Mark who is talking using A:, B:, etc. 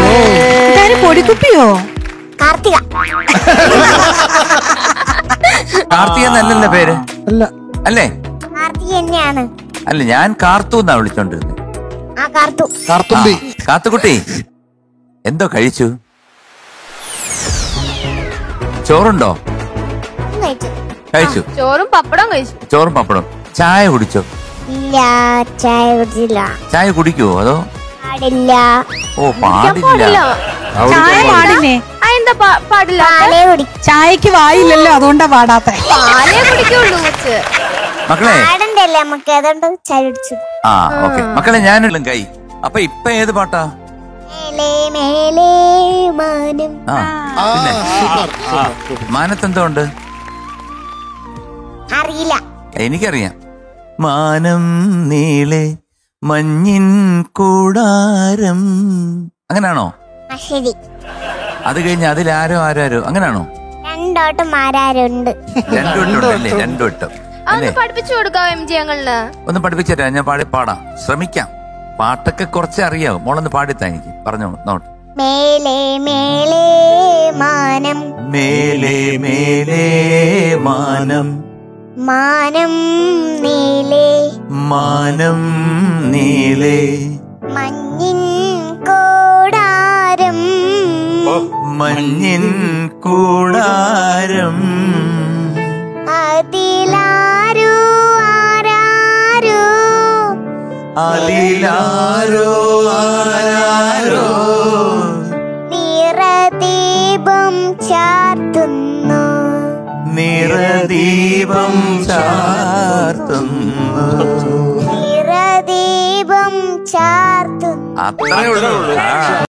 A: ഇതാരും പൊടിക്കുപ്പിയോ
B: കാർത്തിക
C: കാർത്തിക എന്നല്ലല്ലോ പേര്
D: അല്ല
C: അല്ലേ
B: കാർത്തിക തന്നെയാണ്
C: അല്ല ഞാൻ കാർത്തു എന്നാ വിളിച്ചോണ്ടിരുന്നത്
B: ആ കാർത്തു
D: കാർത്തുമ്പി
C: ആ, കാത്തുകുട്ടി എന്തോ കഴിച്ചു ചോറുണ്ടോ
B: ഒന്നും കഴിച്ചു
C: കഴിച്ചു
E: ചോറും പപ്പടം കഴിച്ചു
C: ചോറും പപ്പടും ചായ കുടിച്ചോ
B: ഇല്ല ചായ കുടിച്ചില്ല
C: ചായ കുടിക്കുവോ അതോ
B: പാടില്ല
C: ഓ
E: പാടില്ല
C: പാടില്ല
A: ചായ പാടില്ലേ
E: ആ എന്താ പാ- പാടില്ല
B: പാലേ കുടി
A: ചായക്ക് വായില്ലല്ലോ അതുകൊണ്ടാ പാടാത്ത
E: പാലേ കുടിക്കുള്ളൂ കൊച്ച്
C: മക്കളെ
B: പാടണ്ടല്ലേ നമുക്ക് അതുകൊണ്ട് ചായ കുടിച്ചു
C: ആ ഓക്കെ മക്കളെ ഞാനുള്ള കൈ അപ്പൊ ഇപ്പൊ ഏത് പാട്ടാ
B: മേലേ മേലേ മാനം
C: ആ
D: ആ
C: പിന്നെ
D: സൂപ്പർ സൂപ്പർ സൂപ്പർ
C: മാനത്തെന്തോ ഉണ്ട്
B: അറിയില്ല
C: എനിക്കറിയാം മാനം നീളെ മഞ്ഞിൻ കൂടാരം അങ്ങനാണോ
B: ആ ശരി
C: അത് കഴിഞ്ഞ് അതിൽ ആരോ ആരോ ആരോ അങ്ങനാണോ
B: രണ്ടോട്ടം ആരാരുണ്ട്
C: രണ്ടു വട്ടം ഉണ്ടല്ലേ രണ്ടു വട്ടം അല്ലേ
E: അതൊന്ന് പഠിപ്പിച്ചു കൊടുക്കാം എം ജി ഞങ്ങളിന്
C: ഒന്ന് പഠിപ്പിച്ചുതരാം ഞാൻ പാടി പാടാം ശ്രമിക്കാം പാട്ടൊക്കെ കുറച്ചേ അറിയാവും മോളൊന്ന് പാടിത്താ എനിക്ക് പറഞ്ഞു നോട്ട്
B: മേലേ മേലേ മാനം
C: മേലെ മേലെ മാനം
B: മാനം നീലേ
C: മാനം നീളെ
B: മഞ്ഞിൻ കോടാരം
C: മഞ്ഞിൻ കൂടാരം
B: അതിലാരു ആരാരു
C: അതിലാരോ ആരാരോ
B: നിറദീപം ചാർത്തുന്നു
C: നിറദീപം ചാർത്തുന്നു
B: നിറദീപം ചാർത്തുന്നു
C: അത്രേ ഉള്ളൂ ആ.